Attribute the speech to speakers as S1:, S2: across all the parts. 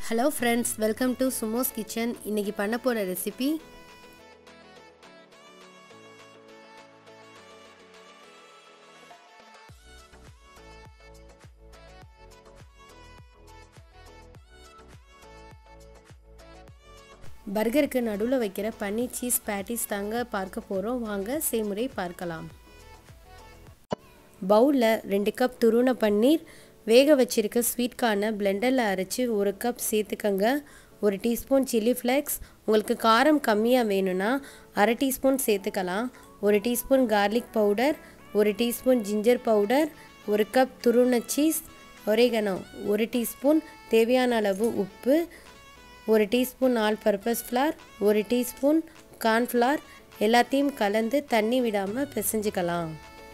S1: hello friends welcome to சுமோஸ் kitchen இன்றைக்கி பண்ண போகிற ரெசிபி பர்கருக்கு நடுவில் வைக்கிற பன்னீர் சீஸ் பேட்டிஸ் தாங்க பார்க்க போகிறோம் வாங்க செய்முறை பார்க்கலாம் பவுலில் ரெண்டு கப் துருவன பன்னீர் வேக வச்சிருக்க ஸ்வீட் கார்னை பிளெண்டரில் அரைச்சி ஒரு கப் சேர்த்துக்கங்க ஒரு டீஸ்பூன் சில்லி ஃப்ளேக்ஸ் உங்களுக்கு காரம் கம்மியாக வேணும்னா அரை டீஸ்பூன் சேர்த்துக்கலாம் ஒரு டீஸ்பூன் கார்லிக் பவுடர் ஒரு டீஸ்பூன் ஜிஞ்சர் பவுடர் ஒரு கப் துருவன சீஸ் ஒரேகனோ ஒரு டீஸ்பூன் தேவையான அளவு உப்பு ஒரு டீஸ்பூன் ஆல் பர்பஸ் ஃப்ளார் ஒரு டீஸ்பூன் கார்ன்ஃப்ளார் எல்லாத்தையும் கலந்து தண்ணி விடாமல் பிசைஞ்சுக்கலாம்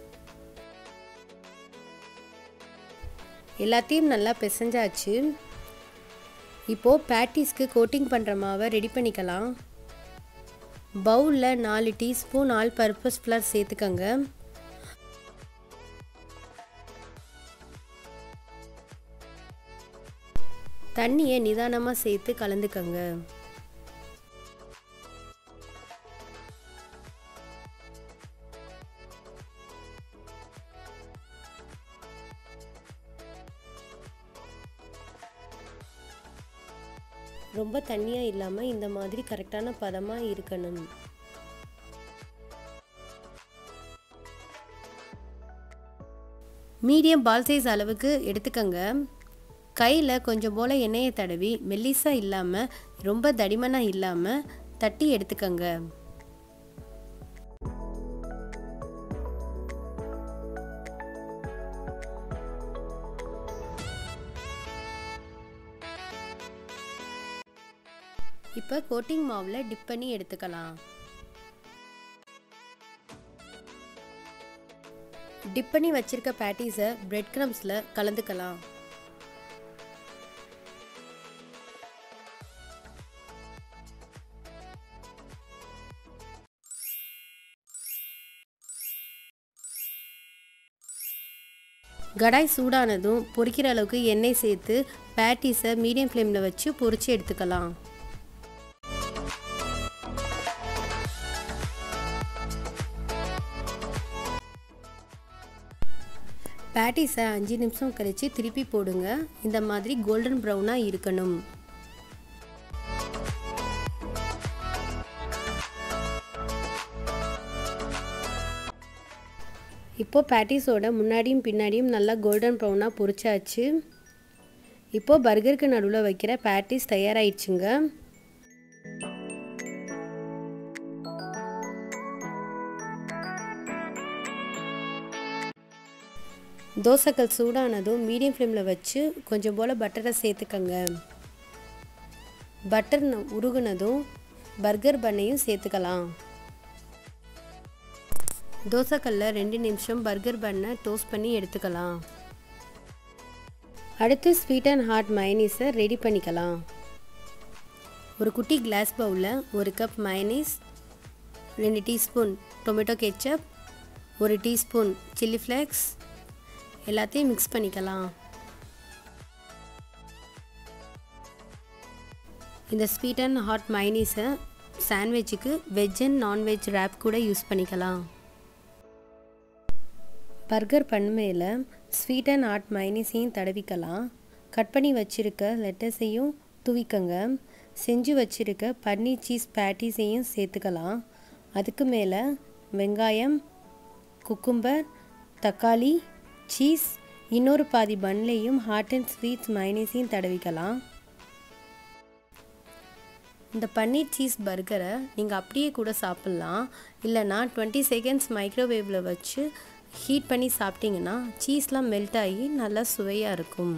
S1: எல்லாத்தையும் நல்லா பிசைஞ்சாச்சு இப்போது பேட்டிஸ்க்கு கோட்டிங் பண்ணுற மாவை ரெடி பண்ணிக்கலாம் பவுலில் நாலு டீஸ்பூன் ஆல் பர்பஸ் ஃப்ளார் சேர்த்துக்கங்க தண்ணியை நிதானமாக சேர்த்து கலந்துக்கங்க ரொம்ப தண்ணியாக இல்லாமல் இந்த மாதிரி கரெக்டான பதமாக இருக்கணும் மீடியம் பால் சைஸ் அளவுக்கு எடுத்துக்கங்க கையில் கொஞ்சம் போல் எண்ணெயை தடவி மெல்லிஸாக இல்லாமல் ரொம்ப தடிமனாக இல்லாமல் தட்டி எடுத்துக்கங்க இப்போ கோட்டிங் மாவில் டிப் பண்ணி எடுத்துக்கலாம் டிப் பண்ணி வச்சிருக்க பேட்டிஸை பிரெட் க்ரம்ஸில் கலந்துக்கலாம் கடாய் சூடானதும் பொரிக்கிற அளவுக்கு எண்ணெய் சேர்த்து பேட்டிஸை மீடியம் ஃப்ளேமில் வச்சு பொரிச்சு எடுத்துக்கலாம் பேட்டிஸை அஞ்சு நிமிஷம் கழித்து திருப்பி போடுங்க இந்த மாதிரி கோல்டன் ப்ரௌனாக இருக்கணும் இப்போது பேட்டிஸோட முன்னாடியும் பின்னாடியும் நல்லா கோல்டன் ப்ரௌனாக பொரிச்சாச்சு இப்போது பர்கருக்கு நடுவில் வைக்கிற பேட்டிஸ் தயாராகிடுச்சுங்க தோசைக்கல் சூடானதும் மீடியம் ஃப்ளேமில் வச்சு கொஞ்சம் போல் பட்டரை சேர்த்துக்கங்க பட்டர் உருகுனதும் பர்கர் பண்ணையும் சேர்த்துக்கலாம் தோசைக்கல்ல ரெண்டு நிமிஷம் பர்கர் பண்ணை டோஸ்ட் பண்ணி எடுத்துக்கலாம் அடுத்து ஸ்வீட் அண்ட் ஹாட் மயனீஸை ரெடி பண்ணிக்கலாம் ஒரு குட்டி கிளாஸ் பவுலில் ஒரு கப் மயனீஸ் ரெண்டு டீஸ்பூன் டொமேட்டோ கெச்சப் ஒரு டீஸ்பூன் சில்லி ஃப்ளேக்ஸ் எல்லாத்தையும் மிக்ஸ் பண்ணிக்கலாம் இந்த ஸ்வீட் அண்ட் ஹாட் மைனீஸை சாண்ட்விச்சுக்கு வெஜ் அண்ட் நான்வெஜ் ரேப் கூட யூஸ் பண்ணிக்கலாம் பர்கர் பண்ண மேலே ஸ்வீட் அண்ட் ஹாட் மைனீஸையும் தடவிக்கலாம் கட் பண்ணி வச்சுருக்க லெட்டஸையும் துவிக்கங்க செஞ்சு வச்சுருக்க பன்னீர் சீஸ் பேட்டிஸையும் சேர்த்துக்கலாம் அதுக்கு மேலே வெங்காயம் குக்கும்பர் தக்காளி சீஸ் இன்னொரு பாதி பன்லேயும் ஹாட் அண்ட் ஸ்வீட்ஸ் மைனீஸையும் தடவிக்கலாம் இந்த பன்னீர் சீஸ் பர்கரை நீங்கள் அப்படியே கூட சாப்பிட்லாம் இல்லைனா டுவெண்ட்டி செகண்ட்ஸ் மைக்ரோவேவில் வச்சு ஹீட் பண்ணி சாப்பிட்டிங்கன்னா சீஸ்லாம் மெல்ட் ஆகி நல்லா சுவையாக இருக்கும்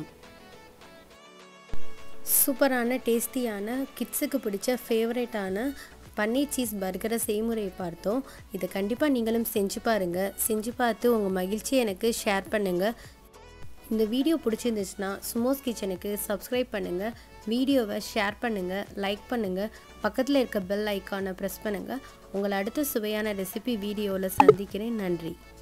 S1: சூப்பரான டேஸ்டியான கிட்ஸுக்கு பிடிச்ச ஃபேவரேட்டான பன்னீர் சீஸ் பர்கரை செய்முறையை பார்த்தோம் இதை கண்டிப்பாக நீங்களும் செஞ்சு பாருங்கள் செஞ்சு பார்த்து உங்கள் மகிழ்ச்சியை எனக்கு ஷேர் பண்ணுங்கள் இந்த வீடியோ பிடிச்சிருந்துச்சுன்னா சுமோஸ் கிச்சனுக்கு சப்ஸ்கிரைப் பண்ணுங்கள் வீடியோவை ஷேர் பண்ணுங்கள் லைக் பண்ணுங்கள் பக்கத்தில் இருக்க பெல் ஐக்கானை ப்ரெஸ் பண்ணுங்கள் உங்களை அடுத்த சுவையான ரெசிபி வீடியோவில் சந்திக்கிறேன் நன்றி